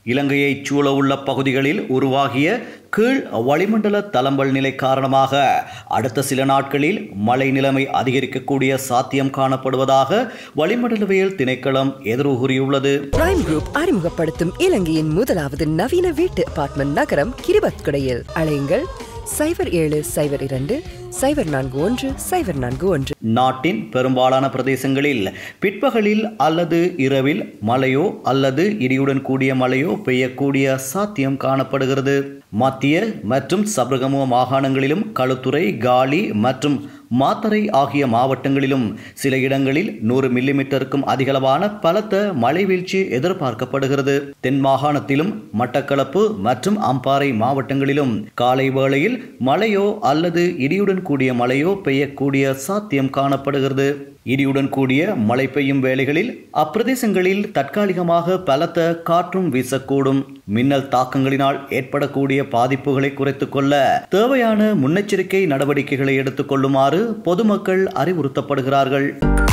இலங்கையைச் சூழ உள்ள பகுதிகளில் உருவாகிய கீழ் வளிமண்டல தளம்பல் நிலை காரணமாக அடுத்த சில நாட்களில் மழை நிலைமை அதிகரிக்கக்கூடிய சாத்தியம் காணப்படுவதாக வளிமண்டலவியல் திணைக்களம் எதிர்வு கூறியுள்ளது பிரைம் குரூப் அறிமுகப்படுத்தும் இலங்கையின் முதலாவது நவீன வீட்டு அபார்ட்மெண்ட் நகரம் கிரிபத்குடையில் அழையுங்கள் சைபர் ஏழு சைபர் இரண்டு சைபர் நான்கு ஒன்று சைபர் நான்கு ஒன்று நாட்டின் பெரும்பாலான பிரதேசங்களில் பிற்பகலில் அல்லது இரவில் மழையோ அல்லது இடியுடன் கூடிய மழையோ பெய்யக்கூடிய சாத்தியம் காணப்படுகிறது மத்திய மற்றும் சபரகமுவ மாகாணங்களிலும் களுத்துறை காலி மற்றும் மாத்தறை ஆகிய மாவட்டங்களிலும் சில இடங்களில் நூறு மில்லிமீட்டருக்கும் அதிகளவான பலத்த மழை வீழ்ச்சி எதிர்பார்க்கப்படுகிறது தென் மாகாணத்திலும் மட்டக்களப்பு மற்றும் அம்பாறை மாவட்டங்களிலும் காலை வேளையில் மழையோ அல்லது இடியுடன் கூடிய மழையோ பெய்யக்கூடிய சாத்தியம் காணப்படுகிறது இடியுடன் கூடிய மழை பெய்யும் வேளைகளில் அப்பிரதேசங்களில் தற்காலிகமாக பலத்த காற்றும் வீசக்கூடும் மின்னல் தாக்கங்களினால் ஏற்படக்கூடிய பாதிப்புகளை குறைத்துக் கொள்ள தேவையான முன்னெச்சரிக்கை நடவடிக்கைகளை எடுத்துக் கொள்ளுமாறு பொதுமக்கள் அறிவுறுத்தப்படுகிறார்கள்